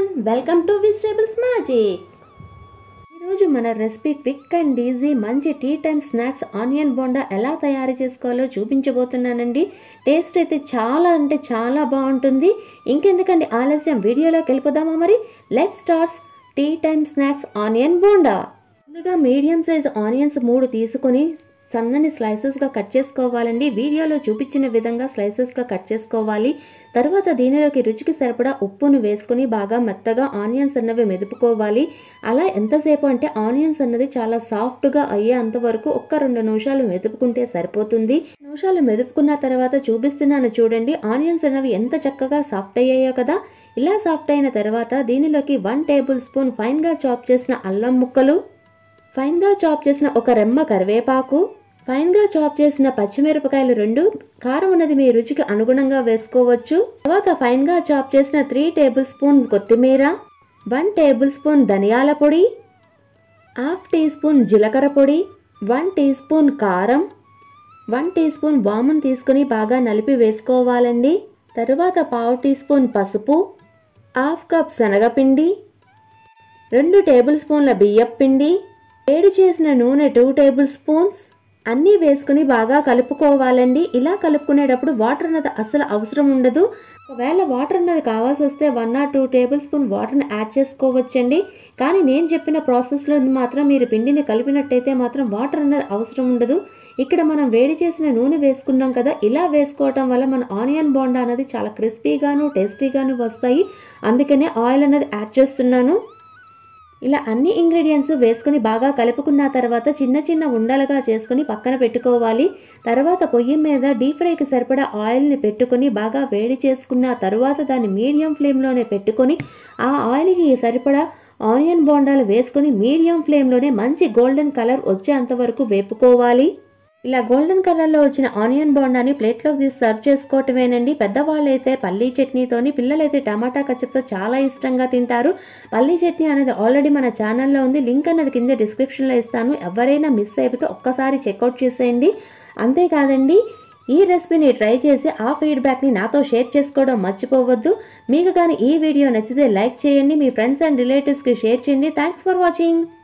welcome to vegetables magic ఈరోజు మన recipe quick and easy మంచి tea time snacks onion bonda ఎలా తయారు చేసుకోవాలో చూపించబోతున్నానండి టేస్ట్ అయితే చాలా అంటే చాలా బాగుంటుంది ఇంకెందుకండి ఆలస్యం వీడియోలోకి వెళ్ళిపోదామా మరి let starts tea time snacks onion bonda ముందుగా మీడియం సైజ్ ఆనియన్స్ మూడు తీసుకొని సన్నని స్లైసెస్గా కట్ చేసుకోవాలండి వీడియోలో చూపించిన విధంగా స్లైసెస్గా కట్ చేసుకోవాలి తర్వాత దీనిలోకి రుచికి సరిపడా ఉప్పును వేసుకొని బాగా మెత్తగా ఆనియన్స్ అన్నవి మెదుపుకోవాలి అలా ఎంతసేపు అంటే ఆనియన్స్ అన్నది చాలా సాఫ్ట్గా అయ్యేంత వరకు ఒక్క రెండు నిమిషాలు మెదుపుకుంటే సరిపోతుంది నిమిషాలు మెదుపుకున్న తర్వాత చూపిస్తున్నాను చూడండి ఆనియన్స్ అన్నవి ఎంత చక్కగా సాఫ్ట్ అయ్యాయో కదా ఇలా సాఫ్ట్ అయిన తర్వాత దీనిలోకి వన్ టేబుల్ స్పూన్ ఫైన్గా చాప్ చేసిన అల్లం ముక్కలు ఫైన్గా చాప్ చేసిన ఒక రెమ్మ కరివేపాకు ఫైన్గా చాప్ చేసిన పచ్చిమిరపకాయలు రెండు కారం ఉన్నది మీ రుచికి అనుగుణంగా వేసుకోవచ్చు తర్వాత ఫైన్గా చాప్ చేసిన త్రీ టేబుల్ స్పూన్ కొత్తిమీర వన్ టేబుల్ స్పూన్ ధనియాల పొడి హాఫ్ టీ స్పూన్ జీలకర్ర పొడి వన్ టీ స్పూన్ కారం వన్ టీ స్పూన్ వామును తీసుకుని బాగా నలిపి వేసుకోవాలండి తరువాత పావు టీ స్పూన్ పసుపు హాఫ్ కప్ శనగపిండి రెండు టేబుల్ స్పూన్ల బియ్యపు పిండి వేడి చేసిన నూనె టూ టేబుల్ స్పూన్స్ అన్నీ వేసుకుని బాగా కలుపుకోవాలండి ఇలా కలుపుకునేటప్పుడు వాటర్ అన్నది అసలు అవసరం ఉండదు ఒకవేళ వాటర్ అన్నది కావాల్సి వస్తే one or two tablespoon వాటర్ని యాడ్ చేసుకోవచ్చండి కానీ నేను చెప్పిన ప్రాసెస్లో మాత్రం మీరు పిండిని కలిపినట్టయితే మాత్రం వాటర్ అన్నది అవసరం ఉండదు ఇక్కడ మనం వేడి చేసిన నూనె వేసుకున్నాం కదా ఇలా వేసుకోవటం వల్ల మన ఆనియన్ బోండా అనేది చాలా క్రిస్పీగాను టేస్టీగాను వస్తాయి అందుకనే ఆయిల్ అనేది యాడ్ చేస్తున్నాను ఇలా అన్ని ఇంగ్రీడియంట్స్ వేసుకుని బాగా కలుపుకున్న తర్వాత చిన్న చిన్న ఉండలుగా చేసుకుని పక్కన పెట్టుకోవాలి తర్వాత పొయ్యి మీద డీప్ ఫ్రైకి సరిపడా ఆయిల్ని పెట్టుకొని బాగా వేడి చేసుకున్న తర్వాత దాన్ని మీడియం ఫ్లేమ్లోనే పెట్టుకొని ఆ ఆయిల్కి సరిపడా ఆనియన్ బోండాలు వేసుకొని మీడియం ఫ్లేమ్లోనే మంచి గోల్డెన్ కలర్ వచ్చేంత వరకు వేపుకోవాలి ఇలా గోల్డెన్ కలర్లో వచ్చిన ఆనియన్ బోండాని ప్లేట్లోకి తీసి సర్వ్ చేసుకోవటమేనండి పెద్దవాళ్ళు అయితే పల్లీ చట్నీతోని పిల్లలైతే టమాటా కచ్చప్తో చాలా ఇష్టంగా తింటారు పల్లీ చట్నీ అనేది ఆల్రెడీ మన ఛానల్లో ఉంది లింక్ అనేది కింద డిస్క్రిప్షన్లో ఇస్తాను ఎవరైనా మిస్ అయిపోతే ఒక్కసారి చెక్అవుట్ చేసేయండి అంతేకాదండి ఈ రెసిపీని ట్రై చేసి ఆ ఫీడ్బ్యాక్ని నాతో షేర్ చేసుకోవడం మర్చిపోవద్దు మీకు కానీ ఈ వీడియో నచ్చితే లైక్ చేయండి మీ ఫ్రెండ్స్ అండ్ రిలేటివ్స్కి షేర్ చేయండి థ్యాంక్స్ ఫర్ వాచింగ్